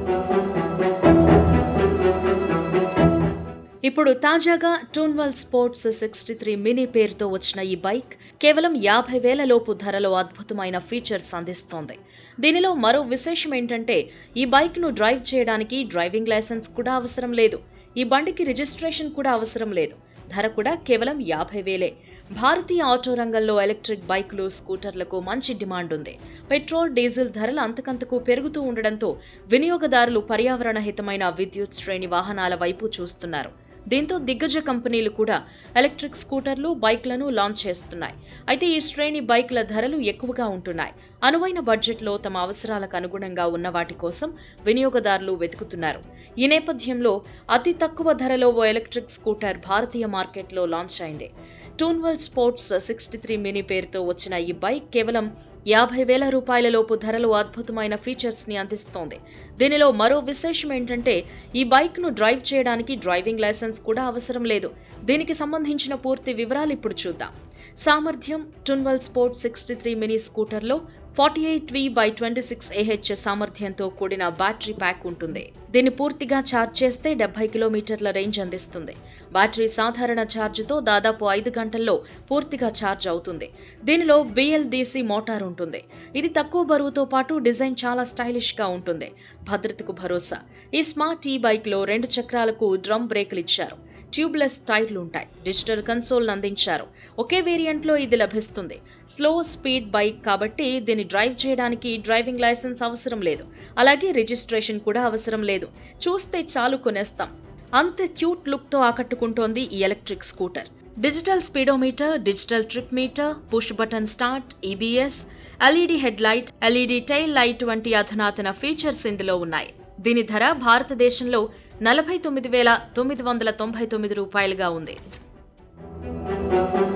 ఇప్పుడు తాజాగా Tunwal sports sixty three mini పేరుతో వచ్చిన ఈ బైక్ కేవలం యాభై వేల లోపు ధరలో అద్భుతమైన ఫీచర్స్ అందిస్తోంది దీనిలో మరో విశేషం ఏంటంటే ఈ బైక్ ను డ్రైవ్ చేయడానికి డ్రైవింగ్ లైసెన్స్ కూడా అవసరం లేదు ఈ బండికి రిజిస్ట్రేషన్ కూడా అవసరం లేదు ధర కూడా కేవలం యాభై వేలే భారతీయ ఆటో రంగంలో ఎలక్ట్రిక్ బైకులు స్కూటర్లకు మంచి డిమాండ్ ఉంది పెట్రోల్ డీజిల్ ధరలు అంతకంతకు పెరుగుతూ ఉండడంతో వినియోగదారులు పర్యావరణ హితమైన విద్యుత్ శ్రేణి వాహనాల వైపు చూస్తున్నారు దీంతో దిగ్గజ కంపెనీలు కూడా ఎలక్ట్రిక్ స్కూటర్లు బైక్లను లాంచ్ చేస్తున్నాయి అయితే ఈ శ్రేణి బైక్ల ధరలు ఎక్కువగా ఉంటున్నాయి అనువైన బడ్జెట్లో తమ అవసరాలకు అనుగుణంగా ఉన్న వాటి కోసం వినియోగదారులు వెతుకుతున్నారు ఈ నేపథ్యంలో అతి తక్కువ ధరలో ఓ ఎలక్ట్రిక్ స్కూటర్ భారతీయ మార్కెట్లో లాంచ్ అయింది Tunwal sports sixty three mini పేరుతో వచ్చిన ఈ బైక్ కేవలం యాభై వేల రూపాయల లోపు ధరలో అద్భుతమైన ఫీచర్స్ ని అందిస్తోంది దీనిలో మరో విశేషం ఏంటంటే ఈ బైక్ ను డ్రైవ్ చేయడానికి డ్రైవింగ్ లైసెన్స్ కూడా అవసరం లేదు దీనికి సంబంధించిన పూర్తి వివరాలు ఇప్పుడు చూద్దాం సామర్థ్యం Tunwal sport sixty three mini స్కూటర్లో forty eight V by twenty six AH సామర్థ్యంతో కూడిన బ్యాటరీ ప్యాక్ ఉంటుంది దీన్ని పూర్తిగా ఛార్జ్ చేస్తే డెబ్బై కిలోమీటర్ల రేంజ్ అందిస్తుంది బ్యాటరీ సాధారణ ఛార్జ్తో దాదాపు ఐదు గంటల్లో పూర్తిగా ఛార్జ్ అవుతుంది దీనిలో బిఎల్డిసి మోటార్ ఉంటుంది ఇది తక్కువ బరువుతో పాటు డిజైన్ చాలా స్టైలిష్ గా ఉంటుంది భద్రతకు భరోసా ఈ స్మార్ట్ ఈ బైక్ లో రెండు చక్రాలకు డ్రమ్ బ్రేకులు ఇచ్చారు ట్యూబ్లెస్ టైర్లు ఉంటాయి డిజిటల్ కన్సోల్ అందించారు ఒకే వేరియంట్ లో ఇది లభిస్తుంది స్లో స్పీడ్ బైక్ కాబట్టి దీన్ని డ్రైవ్ చేయడానికి డ్రైవింగ్ లైసెన్స్ అవసరం లేదు అలాగే రిజిస్ట్రేషన్ కూడా అవసరం లేదు చూస్తే చాలు కొనేస్తాం అంత క్యూట్ లుక్ తో ఆకట్టుకుంటోంది ఈ electric scooter digital speedometer digital trip meter push button start EBS LED head light LED tail light వంటి అధునాతన ఫీచర్స్ ఇందులో ఉన్నాయి దీని ధర భారతదేశంలో నలభై తొమ్మిది వేల తొమ్మిది వందల తొంభై తొమ్మిది రూపాయలుగా ఉంది